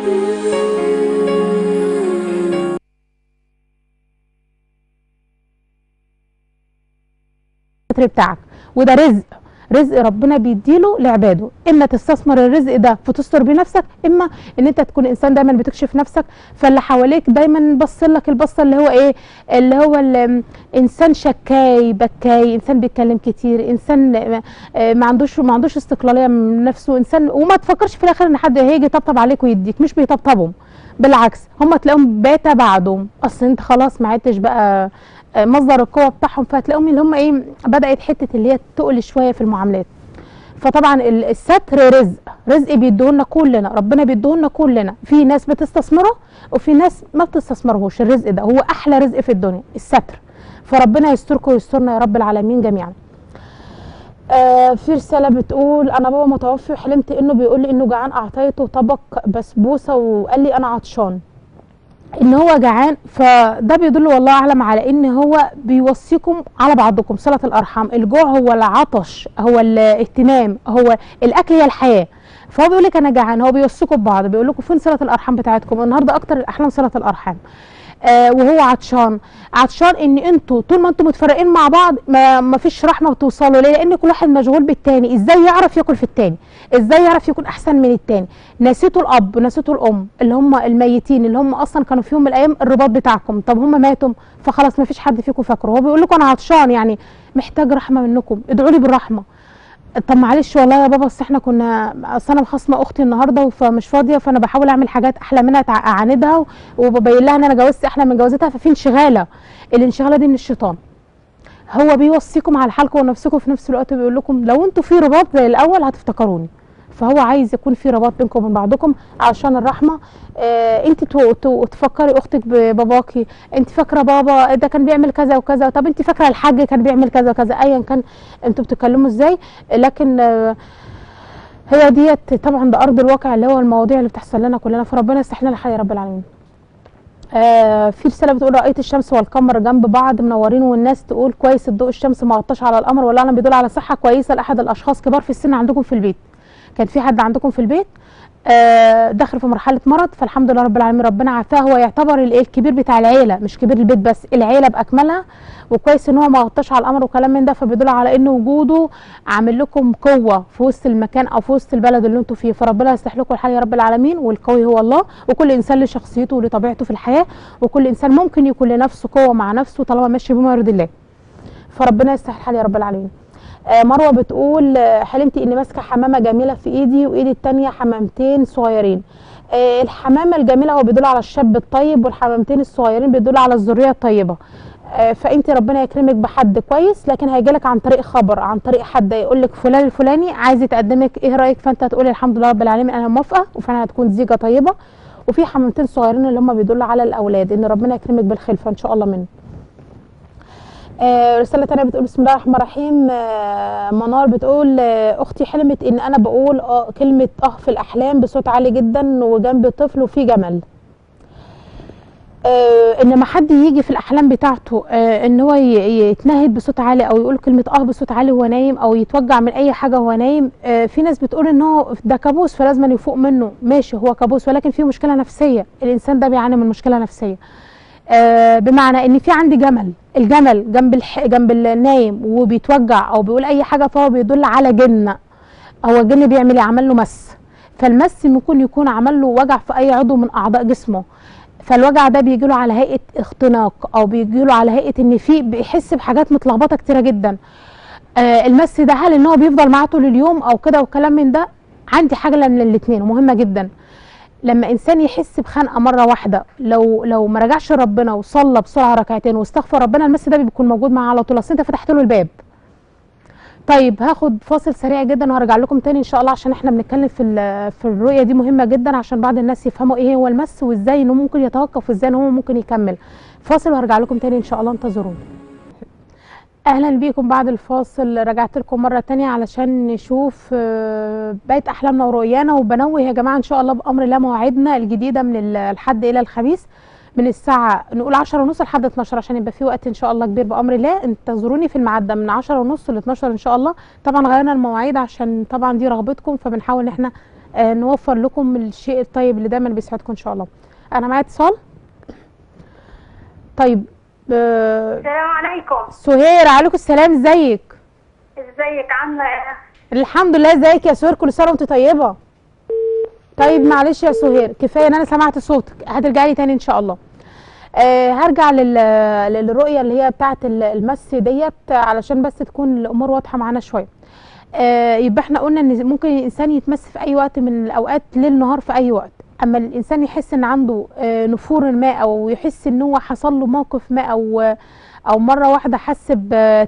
الفطر بتاعك وده رزق رزق ربنا بيديله لعباده اما تستثمر الرزق ده فتستر بيه نفسك اما ان انت تكون انسان دايما بتكشف نفسك فاللي حواليك دايما بص لك البصه اللي هو ايه اللي هو ال- انسان شكاي بكاي انسان بيتكلم كتير انسان آه، ما عندوش ما عندوش استقلاليه من نفسه انسان وما تفكرش في الاخر ان حد هيجي يطبطب عليك ويديك مش بيطبطبهم بالعكس هم تلاقيهم بات بعدهم اصل انت خلاص ما عدتش بقى آه، مصدر القوه بتاعهم فهتلاقيهم اللي هم ايه بدات حته اللي هي تقل شويه في المعاملات فطبعا ال- الستر رزق رزق بيديهولنا كلنا ربنا بيديهولنا كلنا في ناس بتستثمره وفي ناس ما بتستثمرهوش الرزق ده هو احلى رزق في الدنيا الستر فربنا يستركم ويسترنا يا رب العالمين جميعا آه في رساله بتقول انا بابا متوفي وحلمت انه بيقول لي انه جعان اعطيته طبق بسبوسه وقال لي انا عطشان ان هو جعان فده بيدل والله اعلم على ان هو بيوصيكم على بعضكم صله الارحام الجوع هو العطش هو الاهتمام هو الاكل هي الحياه فهو بيقول لك انا جعان هو بيوصيكم ببعض بيقول لكم فين صله الارحام بتاعتكم النهارده اكتر الاحلام صله الارحام آه وهو عطشان عطشان ان انتوا طول ما انتوا متفرقين مع بعض ما, ما فيش رحمه بتوصلوا ليه لان كل واحد مشغول بالتاني ازاي يعرف ياكل في التاني ازاي يعرف يكون احسن من التاني نسيتوا الاب نسيتوا الام اللي هم الميتين اللي هم اصلا كانوا في يوم من الايام الرباط بتاعكم طب هم ماتوا فخلاص ما فيش حد فيكم فاكره هو بيقول لكم انا عطشان يعني محتاج رحمه منكم ادعوا لي بالرحمه طب معلش والله يا بابا اصل احنا كنا اصل انا مخاصمه اختي النهارده فمش فاضيه فانا بحاول اعمل حاجات احلى منها تع- اعاندها وببين لها ان انا جوزت احلى من جوازتها ففي انشغاله الانشغاله دي من الشيطان هو بيوصيكم على حالكم ونفسكم في نفس الوقت بيقول لكم لو انتوا في رباط زي الاول هتفتكروني فهو عايز يكون في رباط بينكم وبين بعضكم عشان الرحمه آه انت تو- تو- تفكري اختك بباباكي انت فاكره بابا ده كان بيعمل كذا وكذا طب انت فاكره الحاج كان بيعمل كذا وكذا ايا كان انتوا بتتكلموا ازاي لكن آه هي ديت طبعا ده ارض الواقع اللي هو المواضيع اللي بتحصل لنا كلنا فربنا يصلح لنا الحال يا رب العالمين آه في رساله بتقول رايت الشمس والقمر جنب بعض منورين والناس تقول كويس الضوء الشمس ما غطاش على القمر ولا انا بيدل على صحه كويسه لاحد الاشخاص كبار في السن عندكم في البيت كان في حد عندكم في البيت آه داخل في مرحله مرض فالحمد لله رب العالمين ربنا عافاه هو يعتبر الايه الكبير بتاع العيله مش كبير البيت بس العيله باكملها وكويس ان هو ما غطاش على القمر وكلام من ده فبيدل على ان وجوده عامل لكم قوه في وسط المكان او في وسط البلد اللي انتم فيه فربنا يصلح لكم الحال يا رب العالمين والقوي هو الله وكل انسان له شخصيته وله طبيعته في الحياه وكل انسان ممكن يكون لنفسه قوه مع نفسه طالما ماشي بما يرضي الله فربنا يصلح الحال يا رب العالمين آه، مروه بتقول آه، حلمت اني ماسكه حمامه جميله في ايدي وايدي التانية حمامتين صغيرين آه، الحمامه الجميله هو بيدل على الشاب الطيب والحمامتين الصغيرين بيدل على الذريه الطيبه آه، فانت ربنا يكرمك بحد كويس لكن هيجيلك عن طريق خبر عن طريق حد يقول لك فلان الفلاني عايز يتقدمك ايه رايك فانت هتقولي الحمد لله رب العالمين انا موافقه وفعلا هتكون زيجه طيبه وفي حمامتين صغيرين اللي هم بيدلوا على الاولاد ان ربنا يكرمك بالخلفه ان شاء الله منه آه، رسالة تانية بتقول بسم الله الرحمن الرحيم آه، منار بتقول آه، أختي حلمت إن أنا بقول آه كلمة أه في الأحلام بصوت عالي جدا وجنبي طفل وفي جمل آه ان ما حد يجي في الاحلام بتاعته آه ان هو ي- يتنهد بصوت عالي او يقول كلمه اه بصوت عالي وهو نايم او يتوجع من اي حاجه وهو نايم آه في ناس بتقول ان هو ده كابوس فلازم يفوق منه ماشي هو كابوس ولكن في مشكله نفسيه الانسان ده بيعاني من مشكله نفسيه آه بمعنى ان في عندي جمل الجمل جنب الح... جنب النايم وبيتوجع او بيقول اي حاجه فهو بيدل على جن هو الجن بيعمل ايه عمل له مس فالمس ممكن يكون عمل له وجع في اي عضو من اعضاء جسمه فالوجع ده بيجي له على هيئه اختناق او بيجي له على هيئه ان في بيحس بحاجات متلخبطه كتيره جدا آه المس ده هل ان هو بيفضل معاه طول اليوم او كده وكلام من ده عندي حاجه من الاثنين ومهمه جدا لما انسان يحس بخنقه مره واحده لو لو ما رجعش ربنا وصلى بسرعه ركعتين واستغفر ربنا المس ده بيكون موجود معاه على طول اصل انت فتحت له الباب طيب هاخد فاصل سريع جدا وهرجع لكم تاني ان شاء الله عشان احنا بنتكلم في ال- في الرؤيه دي مهمه جدا عشان بعض الناس يفهموا ايه هو المس وازاي انه ممكن يتوقف وازاي ان هو ممكن يكمل فاصل وهرجع لكم تاني ان شاء الله انتظروني اهلا بيكم بعد الفاصل رجعت لكم مره تانية علشان نشوف آه، بقيه احلامنا ورؤيانا وبنوه يا جماعه ان شاء الله بامر الله مواعيدنا الجديده من ال- الحد الى الخميس من الساعة نقول 10 ونص لحد 12 عشان يبقى في وقت ان شاء الله كبير بأمر الله انتظروني في الميعاد ده من 10 ونص ل 12 ان شاء الله طبعا غيرنا المواعيد عشان طبعا دي رغبتكم فبنحاول ان احنا آه نوفر لكم الشيء الطيب اللي دايما بيسعدكم ان شاء الله انا معايا اتصال طيب آه السلام عليكم سهير عليكم السلام ازيك ازيك عامله ايه الحمد لله ازيك يا سهير كل سنه وانت طيبه طيب معلش يا سهير كفايه ان انا سمعت صوتك هترجعي لي تاني ان شاء الله آه هرجع لل- للرؤيه اللي هي بتاعه ال- المس ديت علشان بس تكون الامور واضحه معانا شويه آه يبقى احنا قلنا ان ممكن الانسان يتمس في اي وقت من الاوقات ليل نهار في اي وقت اما الانسان يحس ان عنده آه نفور ما او يحس ان هو حصل له موقف ما او او مره واحده حس ب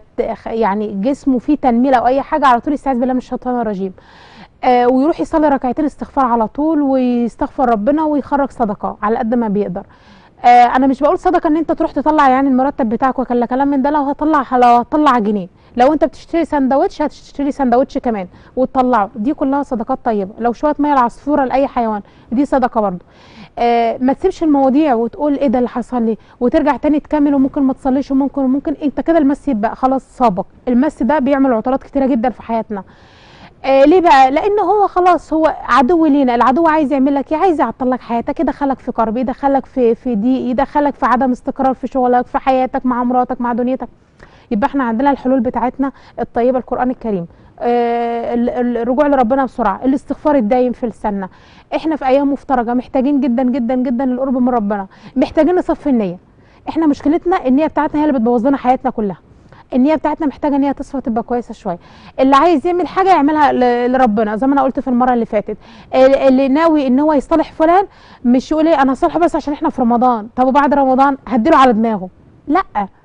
يعني جسمه فيه تنميل او اي حاجه على طول يستعيذ بالله من الشيطان الرجيم آه ويروح يصلي ركعتين استغفار على طول ويستغفر ربنا ويخرج صدقه على قد ما بيقدر آه انا مش بقول صدقه ان انت تروح تطلع يعني المرتب بتاعك ولا كلام من ده لو هطلع لو هتطلع جنيه لو انت بتشتري سندوتش هتشتري سندوتش كمان وتطلعه دي كلها صدقات طيبه لو شويه ميه العصفوره لاي حيوان دي صدقه برضه آه ما تسيبش المواضيع وتقول ايه ده اللي حصل لي وترجع تاني تكمل وممكن ما تصليش وممكن وممكن انت كده المس يبقى خلاص سابق المس ده بيعمل عطلات كتيره جدا في حياتنا آه ليه بقى لان هو خلاص هو عدو لينا العدو عايز يعمل لك ايه عايز يعطل لك حياتك يدخلك في كرب يدخلك في في ضيق يدخلك في عدم استقرار في شغلك في حياتك مع مراتك مع دنيتك يبقى احنا عندنا الحلول بتاعتنا الطيبه القران الكريم آه ال- ال- الرجوع لربنا بسرعه الاستغفار الدايم في لساننا احنا في ايام مفترجه محتاجين جدا جدا جدا القرب من ربنا محتاجين نصفي النيه احنا مشكلتنا النيه بتاعتنا هي اللي بتبوظ لنا حياتنا كلها النيه بتاعتنا محتاجه ان هي تصفى تبقى كويسه شويه اللي عايز يعمل حاجه يعملها ل- لربنا زي ما انا قلت في المره اللي فاتت ال- اللي ناوي ان هو يصالح فلان مش يقول ايه انا هصالحه بس عشان احنا في رمضان طب وبعد رمضان هديله على دماغه لا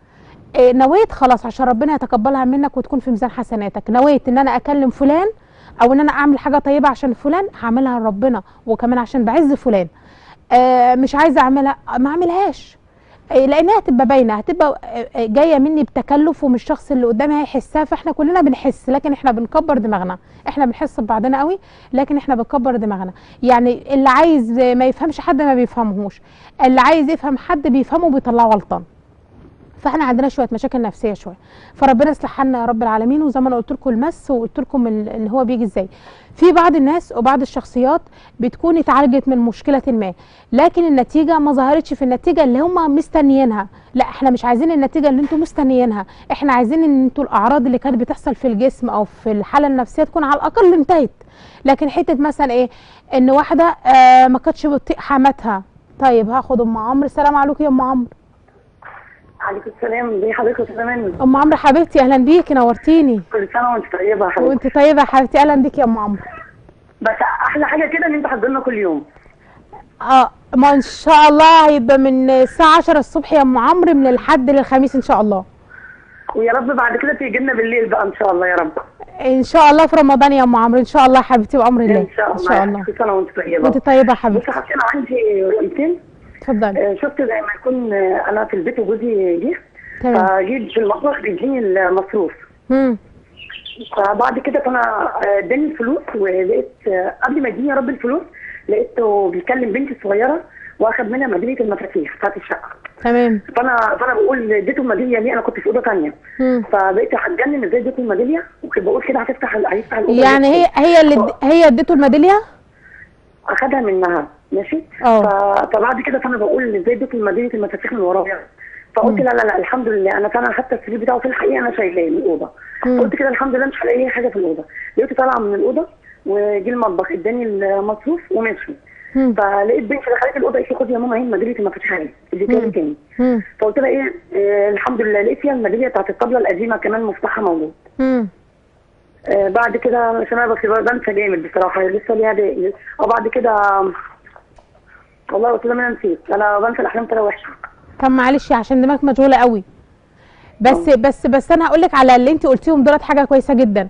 إيه، نويت خلاص عشان ربنا يتقبلها منك وتكون في ميزان حسناتك نويت ان انا اكلم فلان او ان انا اعمل حاجه طيبه عشان فلان هعملها لربنا وكمان عشان بعز فلان آه مش عايزه اعملها ما اعملهاش إيه، لانها هتبقى باينه هتبقى آه، آه، جايه مني بتكلف ومش الشخص اللي قدامي هيحسها فاحنا كلنا بنحس لكن احنا بنكبر دماغنا احنا بنحس ببعضنا قوي لكن احنا بنكبر دماغنا يعني اللي عايز ما يفهمش حد ما بيفهمهوش اللي عايز يفهم حد بيفهمه بيطلعه غلطان فاحنا عندنا شويه مشاكل نفسيه شويه فربنا يصلح حالنا يا رب العالمين وزي ما انا قلت لكم المس وقلت لكم ال- ان هو بيجي ازاي في بعض الناس وبعض الشخصيات بتكون اتعالجت من مشكله ما لكن النتيجه ما ظهرتش في النتيجه اللي هم مستنيينها لا احنا مش عايزين النتيجه اللي انتم مستنيينها احنا عايزين ان انتوا الاعراض اللي كانت بتحصل في الجسم او في الحاله النفسيه تكون على الاقل انتهت لكن حته مثلا ايه ان واحده آه ما كانتش بتطيق حماتها طيب هاخد ام عمرو السلام عليكم يا ام عمرو عليكم السلام ازي حضرتك يا استاذه منى ام عمرو حبيبتي اهلا بيكي نورتيني كل سنه وانت طيبه يا حبيبتي وانت طيبه يا حبيبتي اهلا بيكي يا ام عمرو بس احلى حاجه كده ان انت حاضرنا كل يوم اه ما ان شاء الله هيبقى من الساعه 10 الصبح يا ام عمرو من الحد للخميس ان شاء الله ويا رب بعد كده تيجي لنا بالليل بقى ان شاء الله يا رب ان شاء الله في رمضان يا ام عمرو ان شاء الله يا حبيبتي بامر الله ان شاء الله ان شاء الله كل سنه وانت طيبه وانت طيبه يا حبيبتي بصي حضرتك انا عندي رؤيتين اتفضلي آه، شفت زي ما يكون آه، انا في البيت وجوزي جه تمام فجيت في المطبخ بيديني المصروف امم فبعد كده فانا آه، اداني الفلوس ولقيت آه، قبل ما يديني يا رب الفلوس لقيته بيكلم بنتي الصغيره واخد منها ميداليه المفاتيح بتاعت الشقه تمام فانا فانا بقول اديته الميداليه ليه انا كنت في اوضه ثانيه مم. فبقيت هتجنن ازاي اديته الميداليه وكنت بقول كده هتفتح هيفتح الاوضه يعني هي هي اللي هي اديته الميداليه اخدها منها ماشي اه. ف- فبعد كده فانا بقول ازاي اديته الميداليه المفاتيح من ورايا فقلت لا لا لا الحمد لله انا فعلا حتى السرير بتاعه في الحقيقه انا شايلاه من الاوضه مم. قلت كده الحمد لله مش هلاقي اي حاجه في الاوضه لقيته طالعه من الاوضه وجي المطبخ اداني المصروف ومشي مم. فلقيت بنتي دخلت الاوضه قالت لي خدي يا ماما اهي الميداليه المفاتيح اهي اديتها لي مم. تاني مم. فقلت لها ايه آه الحمد لله لقيت فيها الميداليه بتاعت الطبله القديمه كمان مفتاحها موجود مم. آه بعد كده عشان انا بس بنسى جامد بصراحه لسه ليها باقي وبعد كده والله قلت لها انا نسيت انا بنسى الاحلام طريقه وحشه طب معلش عشان دماغك مشغوله قوي بس بس بس انا هقول لك على اللي انت قلتيهم دولت حاجه كويسه جدا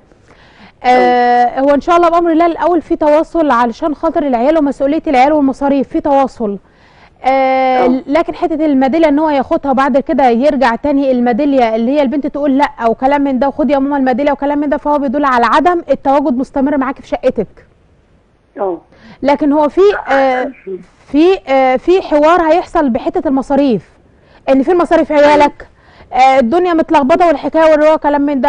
آه هو ان شاء الله بامر الله الاول في تواصل علشان خاطر العيال ومسؤوليه العيال والمصاريف في تواصل آه اه. لكن حته الميداليه ان هو ياخدها وبعد كده يرجع تاني الميداليه اللي هي البنت تقول لا او كلام من ده وخد يا ماما الميداليه وكلام من ده فهو بيدل على عدم التواجد مستمر معاكي في شقتك اه لكن هو في آه في آه في حوار هيحصل بحته المصاريف ان فين مصاريف عيالك آه الدنيا متلخبطه والحكايه والروايه كلام من ده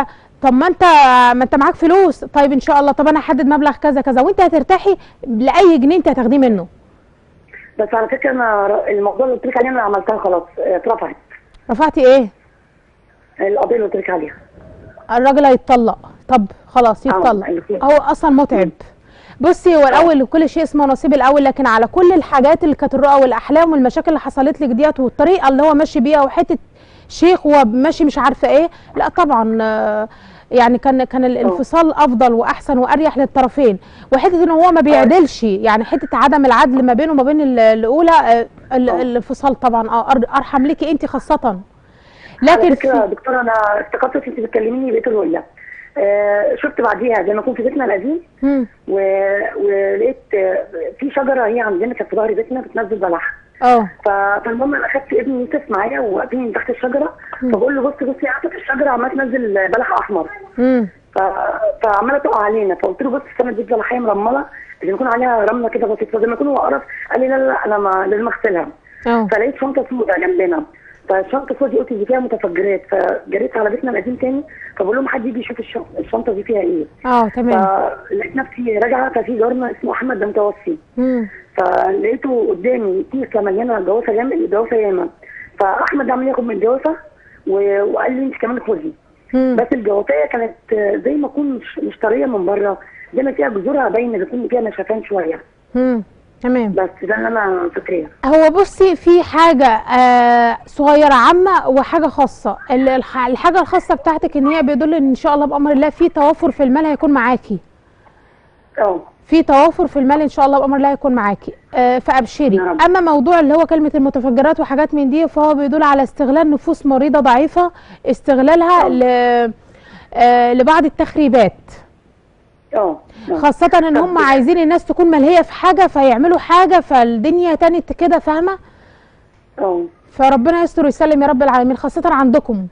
طب ما انت ما انت معاك فلوس طيب ان شاء الله طب انا هحدد مبلغ كذا كذا وانت هترتاحي لاي جنيه انت هتاخديه منه بس على فكره انا ر- الموضوع اللي قلت لك عليه انا عملتها خلاص اه، اترفعت رفعتي ايه القضيه اللي قلت لك عليها الراجل هيتطلق طب خلاص يتطلق اللي فيها. هو اصلا متعب بصي هو الاول كل شيء اسمه نصيب الاول لكن على كل الحاجات اللي كانت الرؤى والاحلام والمشاكل اللي حصلت لك ديت والطريقه اللي هو ماشي بيها وحته شيخ هو ماشي مش عارفه ايه لا طبعا آه، يعني كان كان الانفصال افضل واحسن واريح للطرفين وحته ان هو ما بيعدلش يعني حته عدم العدل ما بينه وما بين ال- الاولى آه، ال- آه. الانفصال طبعا اه أر- ارحم ليكي انت خاصه على لكن فكره يا في دكتوره انا افتكرت انت بتكلميني بقيت الرؤيه آه شفت بعديها زي ما اكون في بيتنا القديم مم. و... ولقيت آه، في شجره هي عندنا كانت في ظهر بيتنا بتنزل بلح اه ف... فالمهم انا اخدت ابني يوسف معايا وواقفين تحت الشجره فبقول له بص بص يا عاطف الشجره عماله تنزل بلح احمر امم ف... فعماله تقع علينا فقلت له بص السنه دي بلحيه مرمله اللي يكون عليها رمله كده بسيطه زي ما يكون هو قرف قال لي لا لا لا انا ما لازم اغسلها اه فلقيت شنطه سوداء جنبنا فالشنطه السوداء دي قلت دي فيها متفجرات فجريت على بيتنا القديم تاني فبقول لهم حد يجي يشوف الشنطه, الشنطه دي فيها ايه اه تمام فلقيت نفسي راجعه ففي جارنا اسمه احمد ده متوفي مم. فلقيته قدامي كيسه مليانه جوافه جامد جوافه ياما فاحمد عمال ياخد من الجوافه و- وقال لي انت كمان خدي مم. بس الجوافيه كانت زي ما اكون مش مش طريه من بره زي ما فيها جذورها باينه بيكون فيها نشفان شويه مم. تمام بس ده اللي انا فاكراه هو بصي في حاجة آه صغيرة عامة وحاجة خاصة ال- الح- الحاجة الخاصة بتاعتك ان هي بيدل ان ان شاء الله بأمر الله في توافر في المال هيكون معاكي اه في توافر في المال ان شاء الله بأمر الله هيكون معاكي آه فأبشري يا رب. اما موضوع اللي هو كلمة المتفجرات وحاجات من دي فهو بيدل على استغلال نفوس مريضة ضعيفة استغلالها آه. ل آه لبعض التخريبات اه آه. خاصة ان هم طب- عايزين الناس تكون ملهية في حاجة فيعملوا حاجة فالدنيا تانت كده فاهمة اه فربنا يستر ويسلم يا رب العالمين خاصة عندكم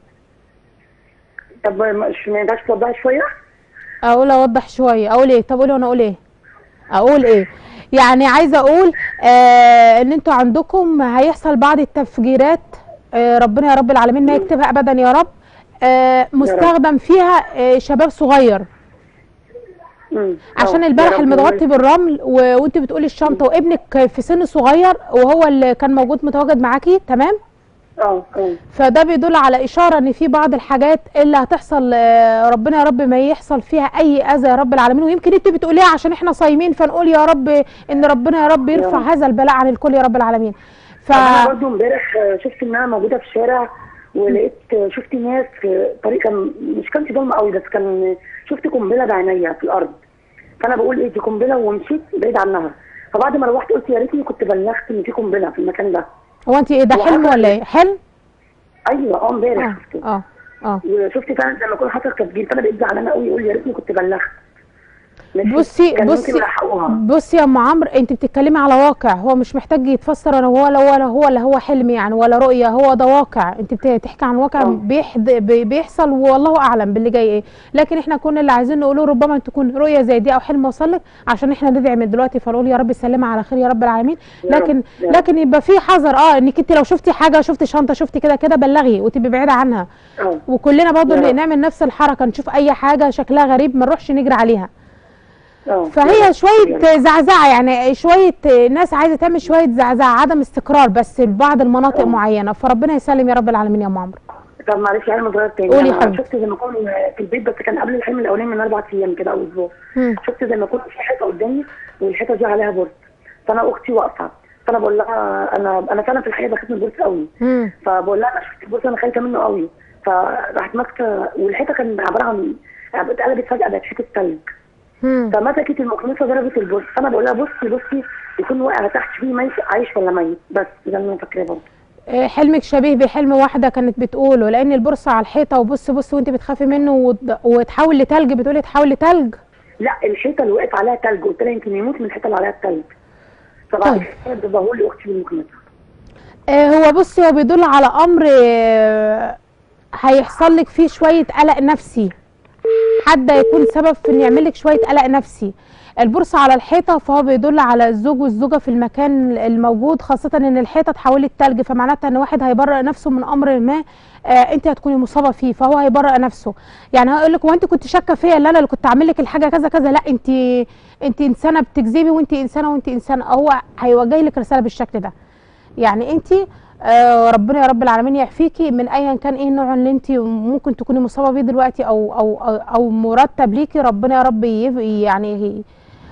طب مش ما ينفعش توضحي شويه؟ اقول اوضح شوية اقول ايه طب قولي وانا اقول ايه اقول ايه يعني عايزة اقول آه ان انتوا عندكم هيحصل بعض التفجيرات آه ربنا يا رب العالمين ما يكتبها ابدا يا رب آه مستخدم فيها آه شباب صغير مم. عشان آه. البلح يا رب المتغطي بالرمل و... وانت بتقولي الشنطه وابنك في سن صغير وهو اللي كان موجود متواجد معاكي تمام اه اه فده بيدل على اشاره ان في بعض الحاجات اللي هتحصل آه، ربنا يا رب ما يحصل فيها اي اذى يا رب العالمين ويمكن انت بتقوليها عشان احنا صايمين فنقول يا رب ان ربنا يا رب يرفع رب. هذا البلاء عن الكل يا رب العالمين ف طب انا برضو امبارح آه، شفت ان انا موجوده في الشارع ولقيت آه، شفت ناس في طريق كان مش كانش ضلمه قوي بس كان شفت قنبله بعينيا في الارض فانا بقول ايه دي قنبله ومشيت بعيد عنها فبعد ما روحت قلت يا ريتني كنت بلغت ان في قنبله في المكان ده هو انت ايه ده حلم ولا ايه حلم ايوه اه امبارح اه شفته اه اه وشفت فعلا لما يكون حصل تسجيل فانا بقيت زعلانه قوي يقول يا ريتني كنت بلغت ماشي؟ بصي كان بصي ممكن يلحقوها بصي يا ام عمرو انت بتتكلمي على واقع هو مش محتاج يتفسر ولا هو ولا ولا هو ولا هو حلم يعني ولا رؤيه هو ده واقع انت بتحكي عن واقع اه. بيحد بي- بيحصل والله اعلم باللي جاي ايه لكن احنا كنا اللي عايزين نقوله ربما تكون رؤيه زي دي او حلم وصل لك عشان احنا ندعي من دلوقتي فنقول يا رب سلمها على خير يا رب العالمين يا رب، لكن يا رب. لكن يبقى في حذر اه انك انت لو شفتي حاجه شفتي شنطه شفتي كده كده بلغي وتبقي بعيده عنها اه وكلنا برضه يا اللي رب. نعمل نفس الحركه نشوف اي حاجه شكلها غريب ما نروحش نجري عليها اه فهي شويه زعزعه يعني شويه ناس عايزه تعمل شويه زعزعه عدم استقرار بس في بعض المناطق اه. معينه فربنا يسلم يا رب العالمين يا ام عمرو طب معلش حلم صغير تاني قولي أنا حبيبتي. شفت زي ما يكون في البيت بس كان قبل الحلم الاولاني من اربع ايام كده او اسبوع مم. شفت زي ما يكون في حيطه قدامي والحيطه دي عليها بورس فانا اختي واقفه فانا بقول لها انا انا فعلا في الحقيقه بخاف من البورس قوي مم. فبقول لها انا شفت البورس انا خايفه منه قوي فراحت ماسكه والحيطه كان عباره عن اتقلبت فجاه بقت حته ثلج مم. فمسكت المكنسه ضربت البورس فانا بقول لها بصي بصي يكون واقع تحت فيه ميت عايش ولا ميت بس ده اللي انا فاكراه برضه آه، حلمك شبيه بحلم واحده كانت بتقوله لان البورصه على الحيطه وبص بص وانت بتخافي منه وت- وتحول لتلج بتقولي تحول لتلج لا الحيطه اللي وقف عليها ثلج قلت لها يمكن يموت من الحيطه اللي عليها الثلج فبعد طيب. كده ضربه لي اختي بالمكنسه آه، هو بصي هو بيدل على امر آه، هيحصل لك فيه شويه قلق نفسي حد يكون سبب في ان يعمل لك شويه قلق نفسي البورصه على الحيطه فهو بيدل على الزوج والزوجه في المكان الموجود خاصه ان الحيطه اتحولت تلج فمعناتها ان واحد هيبرئ نفسه من امر ما آه انت هتكوني مصابه فيه فهو هيبرئ نفسه يعني هيقول لك هو انت كنت شاكه فيا اللي انا اللي كنت عامل لك الحاجه كذا كذا لا انت انت انسانه بتكذبي وانت انسانه وانت انسانه هو هيوجه لك رساله بالشكل ده يعني انت آه ربنا يا رب العالمين يعفيكي من ايا كان ايه النوع اللي انت ممكن تكوني مصابه بيه دلوقتي او او او, أو مرتب ليكي ربنا يا رب يف- يعني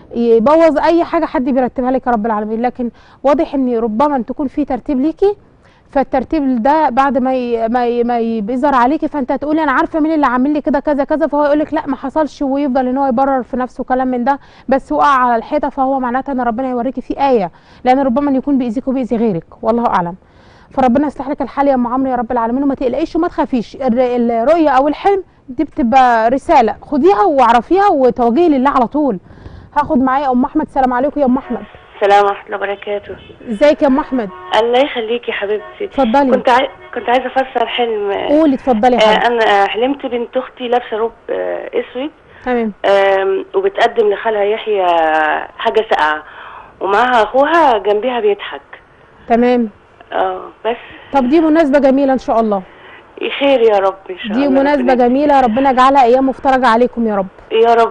يبوظ اي حاجه حد بيرتبها لك يا رب العالمين لكن واضح ان ربما ان تكون في ترتيب ليكي فالترتيب ده بعد ما ي... ما ي... ما ي- بيظهر عليكي فانت هتقولي انا عارفه مين اللي عامل لي كده كذا كذا فهو يقول لك لا ما حصلش ويفضل ان هو يبرر في نفسه كلام من ده بس وقع على الحيطه فهو معناتها ان ربنا يوريكي فيه ايه لان ربما ان يكون بيأذيك وبيأذي غيرك والله اعلم فربنا يصلح لك الحال يا ام عمرو يا رب العالمين وما تقلقيش وما تخافيش الر- الرؤيه او الحلم دي بتبقى رساله خديها واعرفيها وتوجهي لله على طول هاخد معايا ام احمد سلام عليكم يا ام احمد السلام ورحمة الله وبركاته ازيك يا ام احمد الله يخليكي يا حبيبتي اتفضلي كنت عاي... كنت عايزة أفسر حلم آه، قولي اتفضلي يا حبيبتي أنا حلمت بنت أختي لابسة روب آه، أسود تمام آم، وبتقدم لخالها يحيى حاجة ساقعة ومعاها أخوها جنبيها بيضحك تمام اه بس طب دي مناسبه جميله ان شاء الله خير يا رب إن شاء الله دي مناسبه ربنا- جميله ربنا يجعلها ايام مفترجه عليكم يا رب يا رب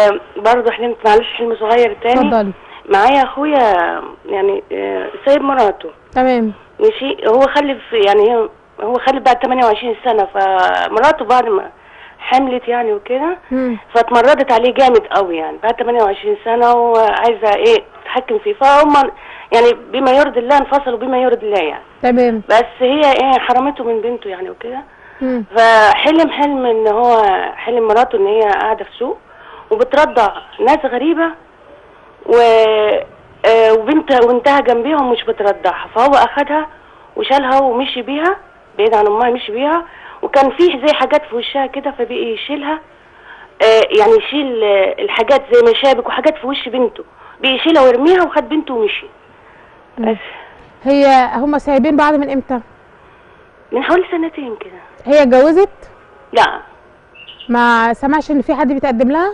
وبرضه حلمت معلش حلم صغير تاني اتفضلي معايا أخويا يعني آه، سايب مراته تمام ماشي هو خلف يعني هي- هو خلف بعد 28 سنة فمراته بعد ما حملت يعني وكده مم. فاتمردت عليه جامد قوي يعني بعد 28 سنة وعايزة ايه تتحكم فيه فهم يعني بما يرضي الله انفصلوا بما يرضي الله يعني تمام بس هي ايه حرمته من بنته يعني وكده مم. فحلم حلم ان هو حلم مراته ان هي قاعدة في سوق وبترضع ناس غريبة و آه، وبنت وبنتها جنبيها ومش بترضعها فهو اخدها وشالها ومشي بيها بعيد عن امها مشي بيها وكان فيه زي حاجات في وشها كده فبقي يشيلها آه، يعني يشيل آه، الحاجات زي مشابك وحاجات في وش بنته بقي يشيلها ويرميها وخد بنته ومشي بس هي هما سايبين بعض من امتى من حوالي سنتين كده هي اتجوزت لا ما سمعش ان في حد بيتقدم لها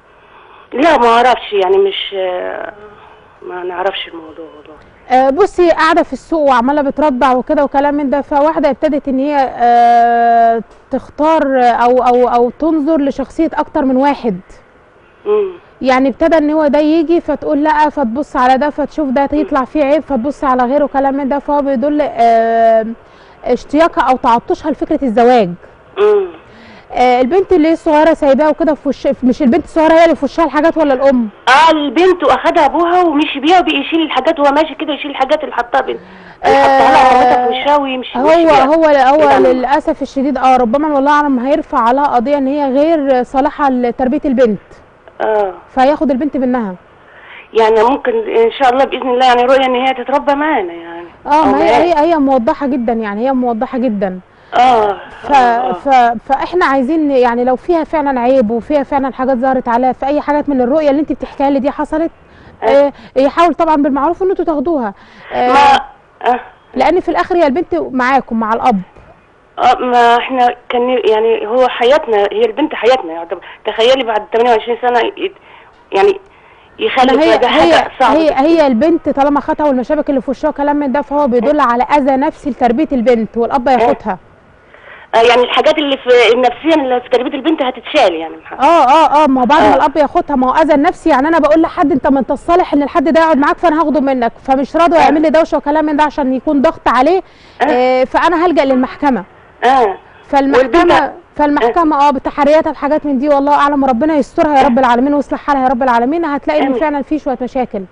لا ما اعرفش يعني مش آه، ما نعرفش الموضوع والله آه، بصي قاعده في السوق وعماله بترضع وكده وكلام من ده فواحده ابتدت ان هي آه، تختار او او او تنظر لشخصيه اكتر من واحد امم يعني ابتدى ان هو ده يجي فتقول لا فتبص على ده فتشوف ده يطلع فيه عيب فتبص على غيره كلام من ده فهو بيدل آه، اشتياقها او تعطشها لفكره الزواج امم آه، البنت اللي هي الصغيره سايباها وكده في وش مش البنت الصغيره هي اللي في وشها الحاجات ولا الام اه البنت واخدها ابوها ومشي بيها وبقي يشيل الحاجات وهو ماشي كده يشيل الحاجات اللي حطها بين اللي حطها لها ورمتها في وشها ويمشي هو يمشي بيها. هو هو كده. للاسف الشديد اه ربما والله اعلم هيرفع عليها قضيه ان هي غير صالحه لتربيه البنت اه فهياخد البنت منها يعني ممكن ان شاء الله باذن الله يعني رؤيه ان هي تتربى معانا يعني اه أو ما هي معاه. هي هي موضحه جدا يعني هي موضحه جدا اه ف آه. ف فاحنا عايزين يعني لو فيها فعلا عيب وفيها فعلا حاجات ظهرت عليها في اي حاجات من الرؤيه اللي انت بتحكيها لي دي حصلت آه يحاول طبعا بالمعروف ان انتوا تاخدوها آه ما آه. لان في الاخر هي البنت معاكم مع الاب اه ما احنا كان يعني هو حياتنا هي البنت حياتنا يعني طب تخيلي بعد 28 سنه يت- يعني يخلي ما هي ده هي حاجه صعبه هي هي البنت طالما خدها والمشابك اللي في وشها كلام من ده فهو بيدل على اذى نفسي لتربيه البنت والاب ياخدها آه يعني الحاجات اللي في النفسيه اللي في تربيه البنت هتتشال يعني اه اه اه ما هو بعد ما آه. الاب ياخدها ما هو اذى النفسي يعني انا بقول لحد انت ما انت الصالح ان الحد ده يقعد معاك فانا هاخده منك فمش راضي يعمل لي دوشه وكلام من ده عشان يكون ضغط عليه آه فانا هلجا للمحكمه اه فالمحكمه والبنت- فالمحكمه اه بتحرياتها بحاجات من دي والله اعلم وربنا يسترها يا رب العالمين ويصلح حالها يا رب العالمين هتلاقي ان آمين. فعلا في شويه مشاكل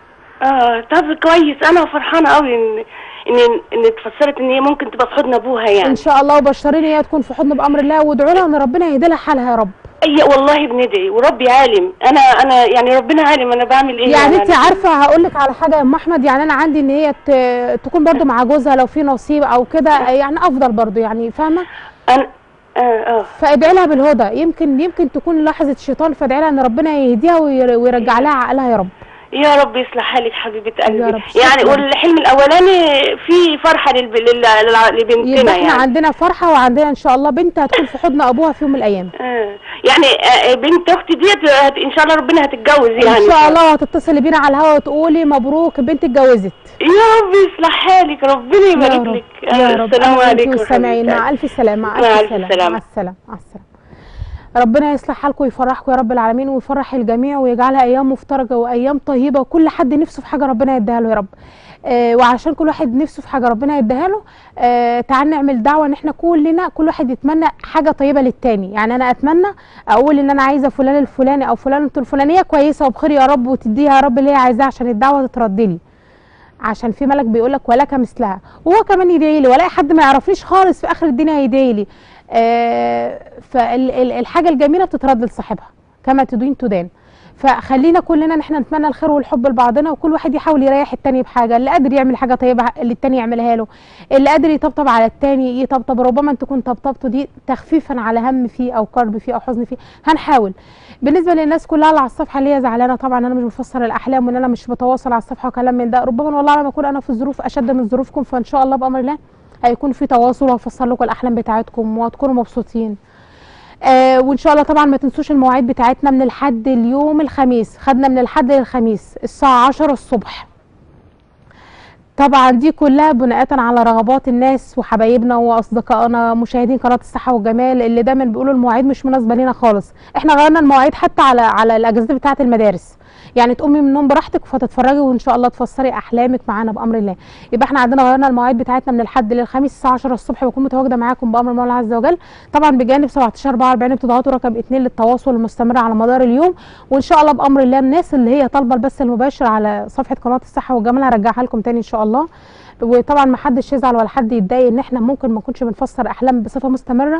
اه طب كويس انا فرحانه قوي ان ان ان اتفسرت ان هي ممكن تبقى في حضن ابوها ان يعني شاء الله وبشريني هي تكون في حضن بامر الله وادعوا لها ان ربنا يهدي لها حالها يا رب اي والله بندعي وربي عالم انا انا يعني ربنا عالم انا بعمل ايه يعني انت أنا- عارفه هقول لك على حاجه يا ام احمد يعني انا عندي ان هي ت- تكون برضو مع جوزها لو في نصيب او كده يعني افضل برضو يعني فاهمه انا اه اه فادعي لها بالهدى يمكن يمكن تكون لحظه شيطان فادعي لها ان ربنا يهديها وير- ويرجع لها عقلها يا رب يا رب يصلح حالك حبيبه قلبي يا رب، يعني شكراً. والحلم الاولاني في فرحه للب... لل... لل... لبنتنا يبقى احنا يعني عندنا فرحه وعندنا ان شاء الله بنت هتكون في حضن ابوها في يوم من الايام آه. يعني آه، بنت اختي ديت هت- ان شاء الله ربنا هتتجوز يعني ان شاء الله هتتصلي بينا على الهوا وتقولي مبروك البنت اتجوزت يا رب يصلح حالك ربنا يا يبارك رب لك يا رب السلام أنا وأنتي عليكم والسامعين حبيبتي. مع الف سلامه مع مع الف ألف سلامه سلامة. مع السلامه مع السلامه ربنا يصلح حالكم ويفرحكم يا رب العالمين ويفرح الجميع ويجعلها ايام مفترجه وايام طيبه وكل حد نفسه في حاجه ربنا يديها له يا رب آه وعشان كل واحد نفسه في حاجه ربنا يديها له آه تعال نعمل دعوه ان احنا كلنا كل واحد يتمنى حاجه طيبه للتاني يعني انا اتمنى اقول ان انا عايزه فلان الفلاني او فلانه الفلانيه كويسه وبخير يا رب وتديها يا رب اللي هي عايزاه عشان الدعوه تترد لي عشان في ملك بيقول لك ولك مثلها وهو كمان يدعي لي ولا حد ما يعرفنيش خالص في اخر الدنيا هيدعي لي آه فالحاجه الجميله بتترد لصاحبها كما تدين تدان فخلينا كلنا ان احنا نتمنى الخير والحب لبعضنا وكل واحد يحاول يريح التاني بحاجه اللي قادر يعمل حاجه طيبه اللي التاني يعملها له اللي قادر يطبطب على التاني يطبطب ربما أن تكون طبطبته دي تخفيفا على هم فيه او كرب فيه او حزن فيه هنحاول بالنسبه للناس كلها اللي على الصفحه اللي هي زعلانه طبعا انا مش بفسر الاحلام وان انا مش بتواصل على الصفحه وكلام من ده ربما والله اعلم اكون انا في ظروف اشد من ظروفكم فان شاء الله بامر الله هيكون في تواصل وهفسر لكم الاحلام بتاعتكم وهتكونوا مبسوطين آه وان شاء الله طبعا ما تنسوش المواعيد بتاعتنا من الحد اليوم الخميس خدنا من الحد للخميس الساعه 10 الصبح طبعا دي كلها بناءة على رغبات الناس وحبايبنا واصدقائنا مشاهدين قناه الصحه والجمال اللي دايما بيقولوا المواعيد مش مناسبه لينا خالص احنا غيرنا المواعيد حتى على على الاجازات بتاعه المدارس يعني تقومي من النوم براحتك فتتفرجي وان شاء الله تفسري احلامك معانا بامر الله يبقى احنا عندنا غيرنا المواعيد بتاعتنا من الحد للخميس الساعه 10 الصبح بكون متواجده معاكم بامر الله عز وجل طبعا بجانب 17 44 بتضغطوا رقم 2 للتواصل المستمر على مدار اليوم وان شاء الله بامر الله الناس اللي هي طالبه البث المباشر على صفحه قناه الصحه والجمال هرجعها لكم تاني ان شاء الله وطبعا ما حدش يزعل ولا حد يتضايق ان احنا ممكن ما نكونش بنفسر احلام بصفه مستمره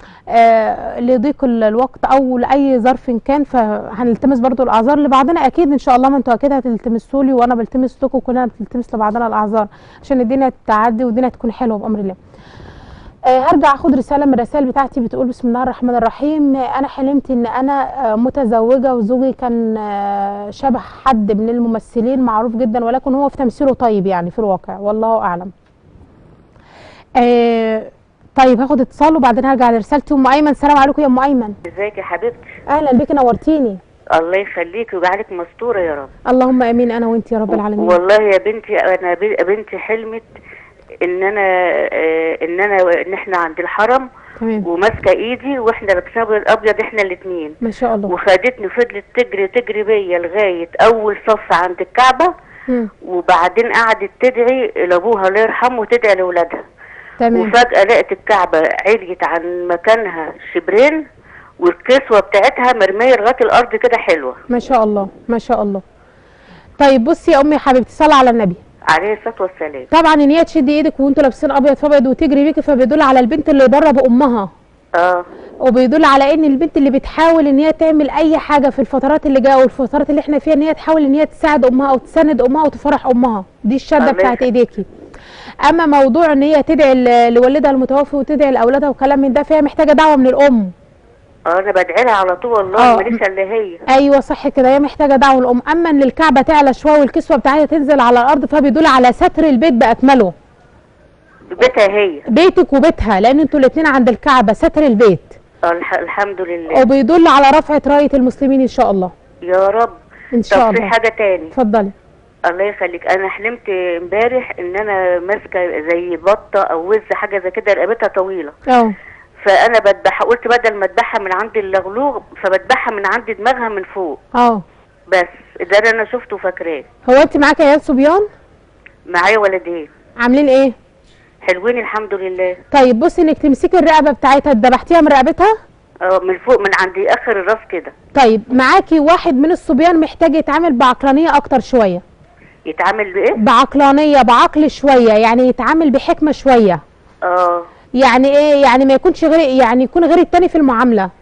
آه لضيق ال- الوقت او لاي ظرف كان فهنلتمس برضو الاعذار لبعضنا اكيد ان شاء الله ما انتوا اكيد هتلتمسوا لي وانا بلتمس لكم كلنا بنلتمس لبعضنا الاعذار عشان الدنيا تعدي والدنيا تكون حلوه بامر الله آه هرجع اخد رساله من الرسائل بتاعتي بتقول بسم الله الرحمن الرحيم آه، انا حلمت ان انا آه متزوجه وزوجي كان آه شبه حد من الممثلين معروف جدا ولكن هو في تمثيله طيب يعني في الواقع والله اعلم آه طيب هاخد اتصال وبعدين هرجع لرسالتي ام ايمن سلام عليكم يا ام ايمن ازيك يا حبيبتي اهلا بيكي نورتيني الله يخليك ويجعلك مستوره يا رب اللهم امين انا وانت يا رب العالمين والله يا بنتي انا ب- بنتي حلمت ان انا آه، ان انا ان احنا عند الحرم تمام وماسكه ايدي واحنا لابسين ابيض ابيض احنا الاثنين ما شاء الله وخدتني فضلت تجري تجري بيا لغايه اول صف عند الكعبه مم. وبعدين قعدت تدعي لابوها الله يرحمه وتدعي لاولادها تمام وفجاه لقيت الكعبه عليت عن مكانها شبرين والكسوه بتاعتها مرميه لغايه الارض كده حلوه ما شاء الله ما شاء الله طيب بصي يا امي يا حبيبتي صلي على النبي عليه الصلاه والسلام طبعا ان هي تشد ايدك وانتوا لابسين ابيض فابيض وتجري بيكي فبيدل على البنت اللي بره بامها اه وبيدل على ان البنت اللي بتحاول ان هي تعمل اي حاجه في الفترات اللي جايه والفترات اللي احنا فيها ان هي تحاول ان هي تساعد امها او تساند امها وتفرح امها دي الشده الله بتاعت يخليك. ايديكي اما موضوع ان هي تدعي ل- لوالدها المتوفي وتدعي لاولادها وكلام من ده فهي محتاجه دعوه من الام اه انا بدعي لها على طول آه. والله ماليش الا هي ايوه صح كده هي محتاجه دعوه الام اما ان الكعبه تعلى شويه والكسوه بتاعتها تنزل على الارض فبيدل على ستر البيت باكمله بيتها هي بيتك وبيتها لان انتوا الاثنين عند الكعبه ستر البيت آه الح... الحمد لله وبيدل على رفعه رايه المسلمين ان شاء الله يا رب ان شاء طب في الله حاجه تاني اتفضلي الله يخليك انا حلمت امبارح ان انا ماسكه زي بطه او وز حاجه زي كده رقبتها طويله اه فانا بذبحها قلت بدل ما اذبحها من عند اللغلوغ فبذبحها من عند دماغها من فوق اه بس ده اللي انا شفته فاكراه هو انت معاكي عيال صبيان معايا ولدين عاملين ايه حلوين الحمد لله طيب بصي انك تمسكي الرقبه بتاعتها ذبحتيها من رقبتها اه من فوق من عند اخر الراس كده طيب معاكي واحد من الصبيان محتاج يتعامل بعقلانيه اكتر شويه يتعامل بايه بعقلانيه بعقل شويه يعني يتعامل بحكمه شويه اه يعني ايه يعني ما يكونش غير يعني يكون غير التاني في المعامله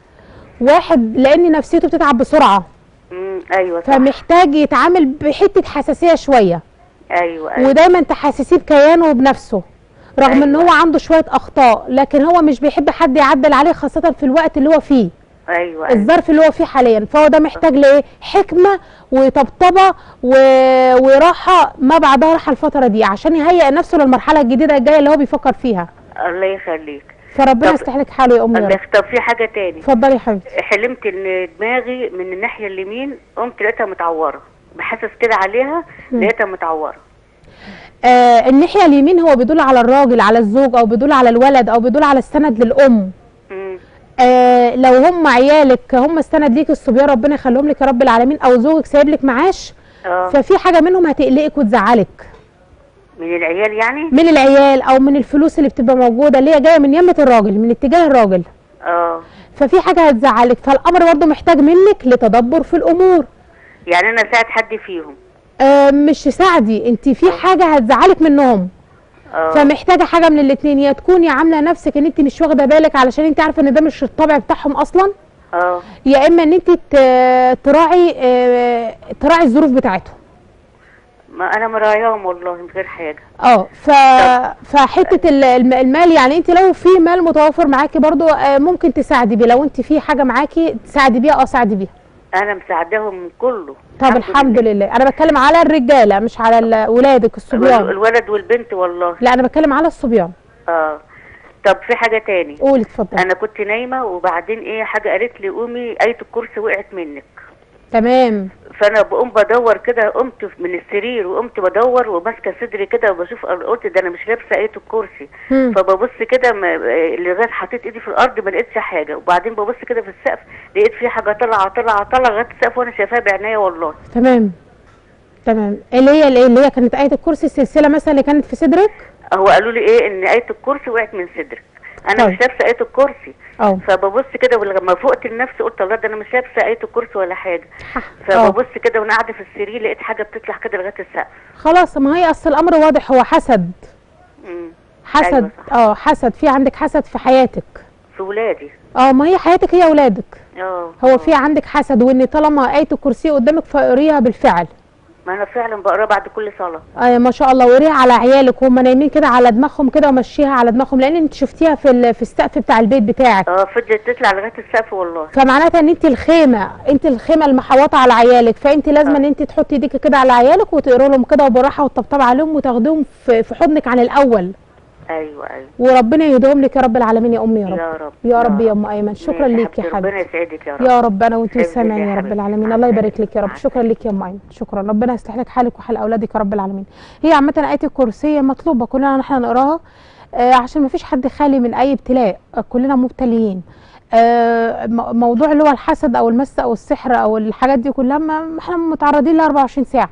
واحد لان نفسيته بتتعب بسرعه امم ايوه صح فمحتاج يتعامل بحته حساسيه شويه ايوه ايوه ودايما تحسسيه بكيانه وبنفسه رغم ان أيوة. هو عنده شويه اخطاء لكن هو مش بيحب حد يعدل عليه خاصه في الوقت اللي هو فيه ايوه ايوه الظرف اللي هو فيه حاليا فهو ده محتاج لايه حكمه وطبطبه و... وراحه ما بعدها راحه الفتره دي عشان يهيئ نفسه للمرحله الجديده الجايه اللي هو بيفكر فيها الله يخليك فربنا طب- يصلح لك حاله يا امي يا الله رب يخ- طب في حاجه تاني اتفضلي يا حبيبتي حلمت ان دماغي من الناحيه اليمين قمت لقيتها متعوره بحسس كده عليها لقيتها متعوره آه الناحيه اليمين هو بيدل على الراجل على الزوج او بيدل على الولد او بيدل على السند للام امم آه لو هم عيالك هم السند ليك الصبيان ربنا يخليهم لك يا رب العالمين او زوجك سايب لك معاش اه ففي حاجه منهم هتقلقك وتزعلك من العيال يعني من العيال او من الفلوس اللي بتبقى موجوده اللي هي جايه من يمه الراجل من اتجاه الراجل اه ففي حاجه هتزعلك فالامر برضه محتاج منك لتدبر في الامور يعني انا ساعد حد فيهم آه مش تساعدي انت في حاجه هتزعلك منهم اه فمحتاجه حاجه من الاثنين يا تكوني عامله نفسك ان انت مش واخده بالك علشان انت عارفه ان ده مش الطبع بتاعهم اصلا اه يا اما ان انت ت- تراعي آه، تراعي الظروف بتاعتهم ما انا مراعياهم والله من غير حاجه اه ف فحته ال- الم- المال يعني انت لو في مال متوفر معاكي برضو آه، ممكن تساعدي بيه لو انت في حاجه معاكي تساعدي بيها اه ساعدي بيها انا مساعداهم من كله طب الحمد لله انا بتكلم على الرجاله مش على ال- ولادك الول- الصبيان الولد والبنت والله لا انا بتكلم على الصبيان اه طب في حاجه تاني قولي اتفضلي انا كنت نايمه وبعدين ايه حاجه قالت لي قومي ايه الكرسي وقعت منك تمام فانا بقوم بدور كده قمت من السرير وقمت بدور وماسكه صدري كده وبشوف قلت ده انا مش لابسه ايه الكرسي مم. فببص كده ما- لغايه حطيت ايدي في الارض ما لقيتش حاجه وبعدين ببص كده في السقف لقيت في حاجه طالعه طالعه طالعه لغايه السقف وانا شايفاها بعينيا والله تمام تمام اللي هي اللي هي كانت آية الكرسي السلسلة مثلا اللي كانت في صدرك هو قالوا لي ايه ان ايه الكرسي وقعت من صدرك انا طيب. مش لابسه ايه الكرسي اه فببص كده ولما فقت لنفسي قلت الله ده انا مش لابسه ايه الكرسي ولا حاجه اه فببص كده وانا قاعده في السرير لقيت حاجه بتطلع كده لغايه السقف خلاص ما هي اصل الامر واضح هو حسد امم حسد أيوة صح. اه حسد في عندك حسد في حياتك في ولادي اه ما هي حياتك هي اولادك اه هو في عندك حسد وان طالما آية الكرسي قدامك فقريها بالفعل ما انا فعلا بقرا بعد كل صلاه آه ما شاء الله وقريها على عيالك وهم نايمين كده على دماغهم كده ومشيها على دماغهم لان انت شفتيها في ال- في السقف بتاع البيت بتاعك اه فضلت تطلع لغايه السقف والله فمعناتها ان انت الخيمه انت الخيمه المحوطه على عيالك فانت لازم ان انت تحطي ايديك كده على عيالك وتقروا لهم كده وبراحه وتطبطب عليهم وتاخديهم في في حضنك عن الاول ايوه ايوه وربنا يهديهم لك يا رب العالمين يا امي يا رب يا رب يا رب يا ام ايمن شكرا ماشي ليك يا حبيبتي، ربنا حبيبتي يسعدك يا رب يا رب انا وانت حبيبتي سامعين يا يا رب حبيبتي. العالمين مع الله السلامة. يبارك لك يا رب مع شكرا لك يا ام ايمن شكرا ربنا يصلح لك حالك وحال اولادك يا رب العالمين هي عامه ايه الكرسي مطلوبه كلنا نحن نقراها آه عشان ما فيش حد خالي من اي ابتلاء آه كلنا مبتليين آه م- موضوع اللي هو الحسد او المس او السحر او الحاجات دي كلها ما احنا متعرضين ل 24 ساعه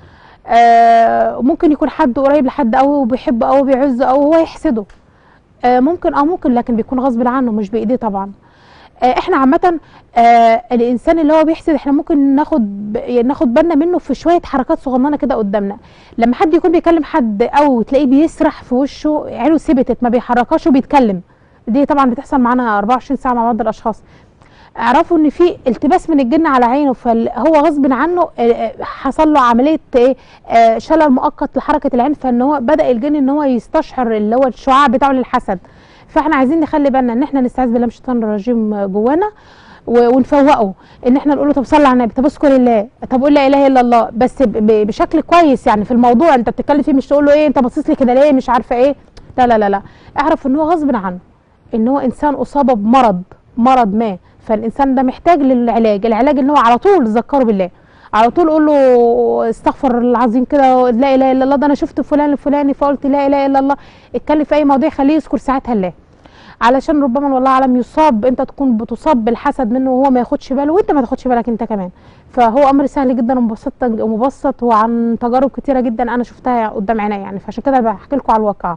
آه ممكن يكون حد قريب لحد قوي وبيحبه قوي وبيعزه قوي وهو يحسده آه ممكن اه ممكن لكن بيكون غصب عنه مش بايديه طبعا آه احنا عامه آه الانسان اللي هو بيحسد احنا ممكن ناخد ب- يعني ناخد بالنا منه في شويه حركات صغننه كده قدامنا لما حد يكون بيكلم حد او تلاقيه بيسرح في وشه عينه ثبتت ما بيحركهاش وبيتكلم دي طبعا بتحصل معانا 24 ساعه مع بعض الاشخاص اعرفوا ان في التباس من الجن على عينه فهو غصب عنه آه، آه، حصل له عمليه ايه آه، شلل مؤقت لحركه العين فان هو بدا الجن ان هو يستشعر اللي هو الشعاع بتاعه للحسد فاحنا عايزين نخلي بالنا ان احنا نستعيذ بالله من الشيطان الرجيم جوانا و- ونفوقه ان احنا نقول له طب صلي على النبي طب اذكر الله طب قول لا اله الا الله بس ب- ب- بشكل كويس يعني في الموضوع انت بتتكلم فيه مش تقول له ايه انت باصص لي كده ليه مش عارفه ايه لا لا لا لا اعرف ان هو غصب عنه ان هو انسان اصاب بمرض مرض ما فالانسان ده محتاج للعلاج العلاج ان هو على طول ذكره بالله على طول قول له استغفر الله العظيم كده لا اله الا الله ده انا شفت فلان الفلاني فقلت لا اله الا الله اتكلم في اي موضوع خليه يذكر ساعتها الله علشان ربما والله اعلم يصاب انت تكون بتصاب بالحسد منه وهو ما ياخدش باله وانت ما تاخدش بالك انت كمان فهو امر سهل جدا ومبسط ومبسط وعن تجارب كتيره جدا انا شفتها قدام عيني يعني فعشان كده بحكي لكم على الواقع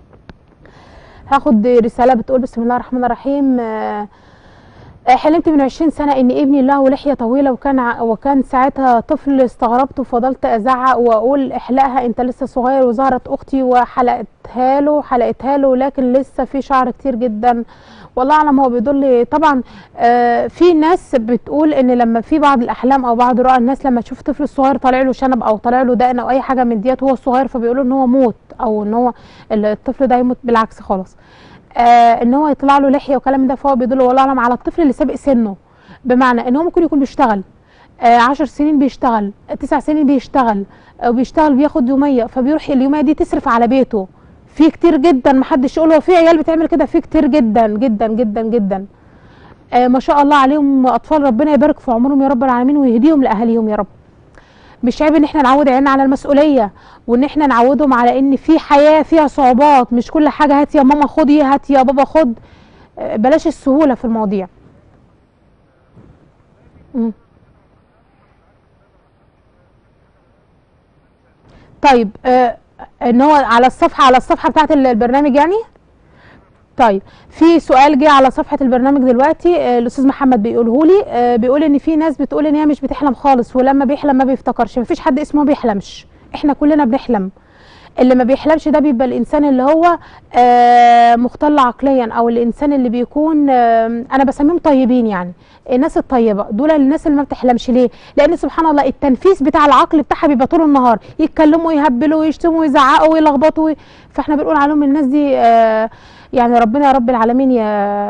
هاخد رساله بتقول بسم الله الرحمن الرحيم آه، آه، حلمت من 20 سنه ان ابني له لحيه طويله وكان ع- وكان ساعتها طفل استغربت وفضلت ازعق واقول احلقها انت لسه صغير وظهرت اختي وحلقتها له حلقتها له لكن لسه في شعر كتير جدا والله اعلم هو بيدل لي طبعا آه، في ناس بتقول ان لما في بعض الاحلام او بعض رؤى الناس لما تشوف طفل صغير طالع له شنب او طالع له دقن او اي حاجه من ديت وهو صغير فبيقولوا ان هو موت او ان هو الطفل ده يموت بالعكس خالص آه ان هو يطلع له لحيه وكلام من ده فهو بيدل والله اعلم على الطفل اللي سابق سنه بمعنى ان هو ممكن يكون بيشتغل آه عشر سنين بيشتغل تسع سنين بيشتغل آه، وبيشتغل بياخد يوميه فبيروح اليوميه دي تصرف على بيته في كتير جدا محدش يقول هو في عيال بتعمل كده في كتير جدا جدا جدا جدا آه ما شاء الله عليهم اطفال ربنا يبارك في عمرهم يا رب العالمين ويهديهم لاهاليهم يا رب مش عيب ان احنا نعود عيالنا على المسؤوليه وان احنا نعودهم على ان في حياه فيها صعوبات مش كل حاجه هات يا ماما خدي هات يا بابا خد آه، بلاش السهوله في المواضيع مم. طيب آه ان هو على الصفحه على الصفحه بتاعت ال- البرنامج يعني طيب في سؤال جه على صفحه البرنامج دلوقتي آه، الاستاذ محمد بيقوله لي آه، بيقول ان في ناس بتقول ان هي مش بتحلم خالص ولما بيحلم ما بيفتكرش مفيش حد اسمه ما بيحلمش احنا كلنا بنحلم اللي ما بيحلمش ده بيبقى الانسان اللي هو آه، مختل عقليا او الانسان اللي بيكون آه، انا بسميهم طيبين يعني الناس الطيبه دول الناس اللي ما بتحلمش ليه لان سبحان الله التنفيذ بتاع العقل بتاعها بيبقى طول النهار يتكلموا يهبلوا ويشتموا ويزعقوا ويلخبطوا وي- فاحنا بنقول عليهم الناس دي آه، يعني ربنا يا رب العالمين يا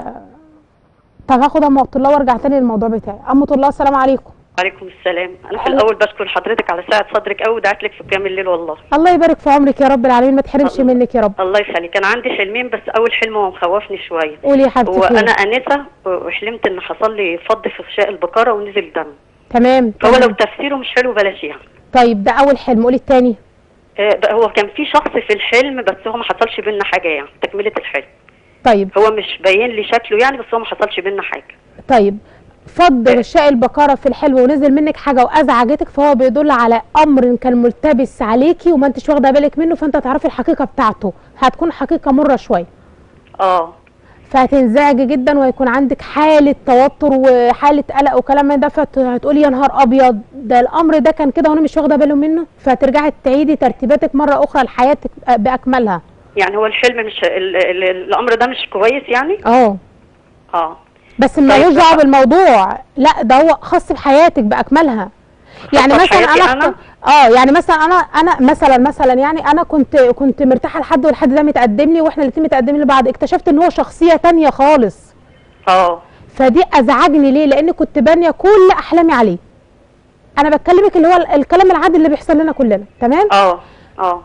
طب هاخد ام الله وارجع تاني للموضوع بتاعي ام الله السلام عليكم وعليكم السلام انا في الاول بشكر حضرتك على ساعه صدرك قوي ودعت لك في قيام الليل والله الله يبارك في عمرك يا رب العالمين ما تحرمش الله. منك يا رب الله يخليك انا عندي حلمين بس اول حلم هو مخوفني شويه قولي يا حبيبتي وانا خير. انسه وحلمت ان حصل لي فض في غشاء البقره ونزل دم تمام هو تمام. لو تفسيره مش حلو بلاش يعني طيب ده اول حلم قولي التاني آه، بقى هو كان في شخص في الحلم بس هو ما حصلش بينا حاجه يعني تكمله الحلم طيب هو مش باين لي شكله يعني بس هو ما حصلش بينا حاجه طيب فض غشاء البقرة في الحلم ونزل منك حاجة وأزعجتك فهو بيدل على أمر كان ملتبس عليكي وما انتش واخدة بالك منه فانت تعرفي الحقيقة بتاعته هتكون حقيقة مرة شوية اه فهتنزعجي جدا وهيكون عندك حالة توتر وحالة قلق وكلام من ده فهتقولي يا نهار أبيض ده الأمر ده كان كده وأنا مش واخدة بالي منه فهترجعي تعيدي ترتيباتك مرة أخرى لحياتك بأكملها يعني هو الحلم مش ال ال الامر ده مش كويس يعني اه اه بس ملوش دعوه بالموضوع لا ده هو خاص بحياتك باكملها يعني خاصة مثلا بحياتي انا أنا؟ اه يعني مثلا انا انا مثلا مثلا يعني انا كنت كنت مرتاحه لحد والحد ده متقدم لي واحنا الاثنين متقدمين لبعض اكتشفت ان هو شخصيه تانية خالص اه فدي ازعجني ليه لان كنت بانيه كل احلامي عليه انا بكلمك اللي هو ال- الكلام العادي اللي بيحصل لنا كلنا تمام اه اه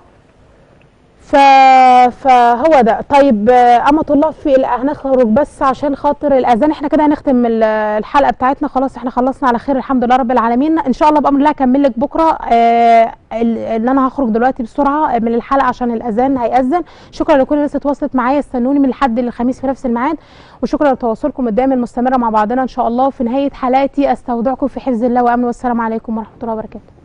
ف... فهو ده طيب آه، أمة الله في ال- هنخرج بس عشان خاطر الأذان احنا كده هنختم ال- الحلقة بتاعتنا خلاص احنا خلصنا على خير الحمد لله رب العالمين إن شاء الله بأمر الله هكمل لك بكرة آه ال- ان أنا هخرج دلوقتي بسرعة من الحلقة عشان الأذان هيأذن شكرا لكل الناس اللي اتواصلت معايا استنوني من الحد للخميس في نفس الميعاد وشكرا لتواصلكم الدائم المستمر مع بعضنا إن شاء الله في نهاية حلقتي أستودعكم في حفظ الله وأمن والسلام عليكم ورحمة الله وبركاته